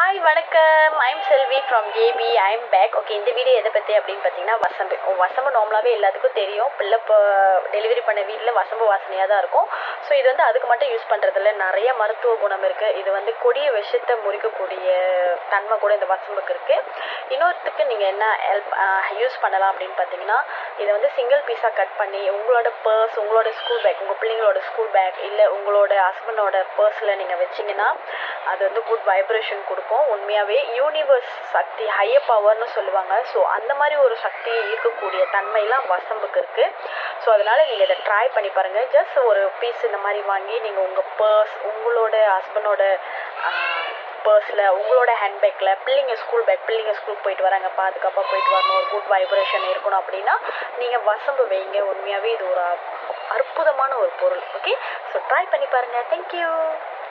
hi வணக்கம் I'm Selvi from JP I'm back okay இந்த video எதை பற்றி அப்படின்னு பார்த்தீங்கன்னா வசம்பு ஓ, வசம்பு நார்மலாகவே எல்லாத்துக்கும் தெரியும் பிள்ளை இப்போ டெலிவரி பண்ண வீட்டில் வசம்பு வாசனையாக தான் இருக்கும் ஸோ இது வந்து அதுக்கு மட்டும் யூஸ் பண்ணுறதில்ல நிறைய மருத்துவ குணம் இருக்குது இது வந்து கொடிய விஷத்தை முறிக்கக்கூடிய தன்மை கூட இந்த வசம்புக்கு இருக்குது இன்னொருத்துக்கு நீங்கள் என்ன ஹெல்ப் யூஸ் பண்ணலாம் அப்படின்னு பார்த்தீங்கன்னா இதை வந்து சிங்கிள் பீஸாக கட் பண்ணி உங்களோட பர்ஸ் உங்களோட ஸ்கூல் பேக் உங்கள் பிள்ளைங்களோட ஸ்கூல் பேக் இல்லை உங்களோட ஹஸ்பண்டோட பர்ஸில் நீங்கள் வச்சிங்கன்னா அது வந்து குட் வைப்ரேஷன் கொடுக்கும் உண்மையாகவே யூனிவர்ஸ் சக்தி ஹையர் பவர்னு சொல்லுவாங்க ஸோ அந்த மாதிரி ஒரு சக்தி இருக்கக்கூடிய தன்மையெல்லாம் வசம்புக்கு இருக்குது ஸோ அதனால் நீங்கள் இதை ட்ரை பண்ணி பாருங்கள் ஜஸ்ட் ஒரு பீஸ் இந்த மாதிரி வாங்கி நீங்கள் உங்கள் பர்ஸ் உங்களோட ஹஸ்பண்டோட பர்ஸில் உங்களோட ஹேண்ட்பேக்கில் பிள்ளைங்க ஸ்கூல் பேக் பிள்ளைங்க ஸ்கூல் போயிட்டு வராங்க பாதுகாப்பாக போயிட்டு வரணும் ஒரு குட் வைப்ரேஷன் இருக்கணும் அப்படின்னா நீங்கள் வசம்பு வைங்க உண்மையாகவே இது ஒரு அற்புதமான ஒரு பொருள் ஓகே ஸோ ட்ரை பண்ணி பாருங்கள் தேங்க்யூ